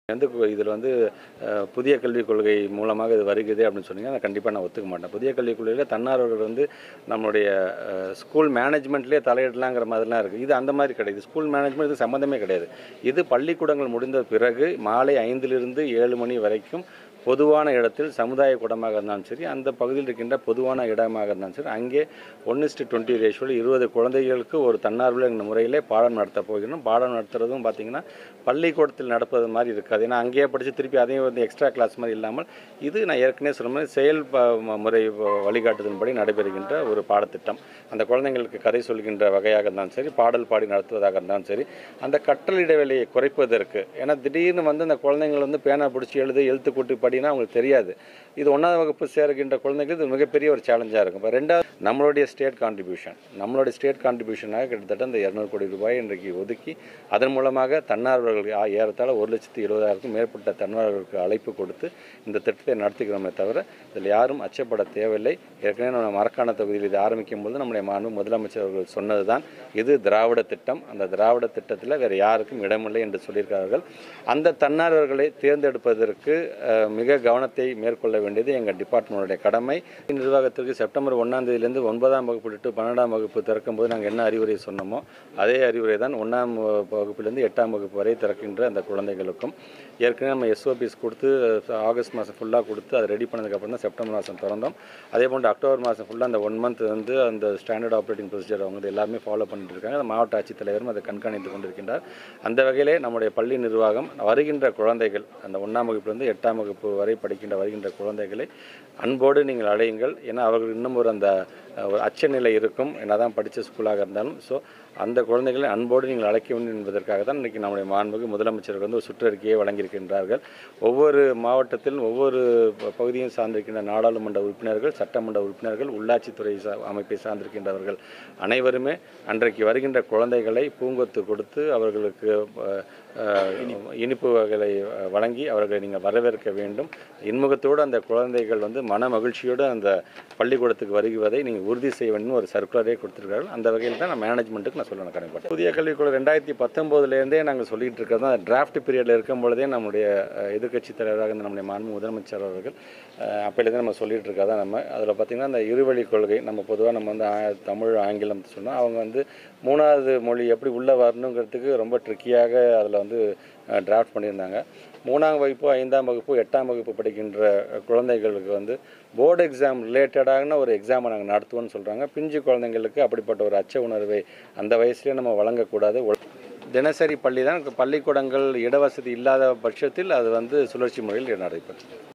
வந்து இதில் வந்து அஹ், புதிய கல்விக் கொள்கை மூலமாக இது வருகிறது அப்படின்னு சொன்னீங்கன்னா நான் கண்டிப்பாக நான் ஒத்துக்க மாட்டேன் புதிய கல்விக் கொள்கையில் தன்னார்வர்கள் வந்து நம்மளுடைய அஹ், ஸ்கூல் மேனேஜ்மெண்ட்லேயே தலையிடலாங்கிற மாதிரிலாம் இருக்குது இது அந்த மாதிரி கிடையாது ஸ்கூல் மேனேஜ்மெண்ட் இது சம்மந்தமே கிடையாது இது பள்ளிக்கூடங்கள் முடிந்த பிறகு மாலை ஐந்திலிருந்து ஏழு மணி வரைக்கும் பொதுவான இடத்தில் சமுதாய கூடமாக இருந்தாலும் சரி அந்த பகுதியில் இருக்கின்ற பொதுவான இடமாக இருந்தாலும் சரி அங்கே ஒன் இஸ்டு டுவெண்ட்டி ரேஷியோவில் இருபது குழந்தைகளுக்கு ஒரு தன்னார்வல என்ற முறையிலே பாடம் நடத்த போகிறோம் பாடம் நடத்துறதும் பார்த்திங்கன்னா பள்ளிக்கூடத்தில் நடப்பது மாதிரி இருக்காது ஏன்னா அங்கேயே படித்து திருப்பி அதையும் வந்து எக்ஸ்ட்ரா கிளாஸ் மாதிரி இல்லாமல் இது நான் ஏற்கனவே சொன்ன மாதிரி செயல் ப- ம- முறை வ- வழிகாட்டுதலின்படி நடைபெறுகின்ற ஒரு பாடத்திட்டம் அந்த குழந்தைங்களுக்கு கதை சொல்கின்ற வகையாக இருந்தாலும் சரி பாடல் பாடி நடத்துவதாக இருந்தாலும் சரி அந்த கற்றல் இடைவெளியை குறைப்பதற்கு ஏன்னா திடீர்னு வந்து அந்த குழந்தைங்கள் வந்து பேனா பிடிச்சி எழுது எழுத்து கூட்டி படினா அவங்களுக்கு தெரியாது இது ஒன்றாவது வகுப்பு சேர்கின்ற குழந்தைங்களுக்கு இது மிகப்பெரிய ஒரு சேலஞ்சாக இருக்கும் இப்போ ரெண்டாவது நம்மளுடைய ஸ்டேட் கான்ட்ரிபியூஷன் நம்மளுடைய ஸ்டேட் கான்ட்ரிபியூஷனாக கிட்டத்தட்ட இந்த இரநூறு கோடி ரூபாய் இன்றைக்கு ஒதுக்கி அதன் மூலமாக தன்னார்வர்களுக்கு ஆ- ஏறத்தாழ ஒரு லட்சத்தி இருபதாயிரத்துக்கும் மேற்பட்ட தன்னார்வர்களுக்கு அழைப்பு கொடுத்து இந்த திட்டத்தை நடத்துகிறோமே தவிர இதில் யாரும் அச்சப்பட தேவையில்லை ஏற்கனவே நம்ம மரக்காண தொகுதியில் இது ஆரம்பிக்கும் போது நம்முடைய மாண்பு முதலமைச்சர் அவர்கள் சொன்னது தான் இது திராவிட திட்டம் அந்த திராவிட திட்டத்தில் வேறு யாருக்கும் இடமில்லை என்று சொல்லியிருக்கிறார்கள் அந்த தன்னார்வர்களை தேர்ந்தெடுப்பதற்கு அஹ், மிக கவனத்தை மேற்கொள்ள வேண்டியது எங்கள் டிபார்ட்மெண்ட்டுடைய கடமை நிர்வாகத்திற்கு செப்டம்பர் ஒன்றாம் தேதியிலேருந்து ஒன்பதாம் வகுப்பு டு பன்னெண்டாம் வகுப்பு திறக்கும் போது நாங்கள் என்ன அறிவுரை சொன்னோமோ அதே அறிவுரை தான் ஒன்றாம் வகுப்பிலிருந்து எட்டாம் வகுப்பு வரை திறக்கின்ற அந்த குழந்தைகளுக்கும் ஏற்கனவே நம்ம எஸ்ஓபிஸ் கொடுத்து அஹ், ஆகஸ்ட் மாதம் ஃபுல்லாக கொடுத்து அதை ரெடி பண்ணதுக்கப்புறம் தான் செப்டம்பர் மாதம் திறந்தோம் அதே போன்று அக்டோபர் மாதம் ஃபுல்லாக அந்த ஒன் மந்த் வந்து அந்த ஸ்டாண்டர்ட் ஆப்ரேட்டிங் ப்ரொசீஜர் அவங்க வந்து எல்லாமே ஃபாலோ பண்ணிட்டு இருக்காங்க அந்த மாவட்ட ஆட்சித்தலைவரும் அதை கண்காணித்து கொண்டிருக்கின்றார் அந்த வகையிலே நம்முடைய பள்ளி நிர்வாகம் வருகின்ற குழந்தைகள் அந்த ஒன்றாம் வகுப்பிலிருந்து எட்டாம் வகுப்பு வரை படிக்கின்ற வருகின்ற குழந்தைகளை அன்போடு நீங்கள் அழையுங்கள் ஏன்னா அவர்கள் இன்னும் ஒரு அந்த அஹ், ஒரு அச்சநிலை இருக்கும் என்னதான் படித்த ஸ்கூலாக இருந்தாலும் ஸோ அந்த குழந்தைகளை அன்போடு நீங்கள் அழைக்க வேண்டும் என்பதற்காக தான் இன்றைக்கி நம்முடைய மாண்புக்கு முதலமைச்சர்கள் வந்து ஒரு சுற்றறிக்கையை வழங்கியிருக்கின்றார்கள் ஒவ்வொரு மாவட்டத்திலும் ஒவ்வொரு ப- பகுதியும் சார்ந்திருக்கின்ற நாடாளுமன்ற உறுப்பினர்கள் சட்டமன்ற உறுப்பினர்கள் உள்ளாட்சித்துறை சா அமைப்பை சார்ந்திருக்கின்றவர்கள் அனைவருமே அன்றைக்கு வருகின்ற குழந்தைகளை பூங்கொத்து கொடுத்து அவர்களுக்கு அஹ், அஹ், இனிப்பு வகைகளை அஹ், வழங்கி அவர்களை நீங்கள் வரவேற்க வேண்டும் இன்முகத்தோடு அந்த குழந்தைகள் வந்து மன மகிழ்ச்சியோடு அந்த பள்ளிக்கூடத்துக்கு வருவதை நீங்கள் உறுதி செய்ய வேண்டும் ஒரு சர்க்குலரே கொடுத்துருக்கார்கள் அந்த வகையில் தான் நான் மேனேஜ்மெண்ட்டுக்கு நான் சொல்ல கடமைப்பட்டேன் புதிய கல்விக் கொள்கை ரெண்டாயிரத்தி பத்தொம்போதுலேருந்தே நாங்கள் சொல்லிட்டு இருக்கிறது தான் டிராஃப்ட் பீரியடில் இருக்கும் பொழுதே நம்முடைய அஹ், எதிர்க்கட்சி தலைவராக இருந்த நம்முடைய மாண்பு முதலமைச்சர் அவர்கள் அஹ், அப்பையிலேருந்து நம்ம சொல்லிட்டு இருக்கா தான் நம்ம அதில் பார்த்திங்கன்னா அந்த இருவழி கொள்கை நம்ம பொதுவாக நம்ம வந்து ஆ- தமிழ் ஆங்கிலம் சொன்னோம் அவங்க வந்து மூணாவது மொழி எப்படி உள்ளே வரணுங்கிறதுக்கு ரொம்ப ட்ரிக்கியாக அதில் வந்து டிராஃப்ட் பண்ணியிருந்தாங்க மூணாம் வகுப்பு ஐந்தாம் வகுப்பு எட்டாம் வகுப்பு படிக்கின்ற அஹ், குழந்தைகளுக்கு வந்து போர்டு எக்ஸாம் ரிலேட்டடான ஒரு எக்ஸாமை நாங்கள் நடத்துவோம்னு சொல்கிறாங்க பிஞ்சு குழந்தைங்களுக்கு அப்படிப்பட்ட ஒரு அச்ச உணர்வை அந்த வயசுலேயே நம்ம வழங்கக்கூடாது ஒ- தினசரி பள்ளி தான் பள்ளிக்கூடங்கள் இடவசதி இல்லாத பட்சத்தில் அது வந்து சுழற்சி முறையில் நடைபெறும்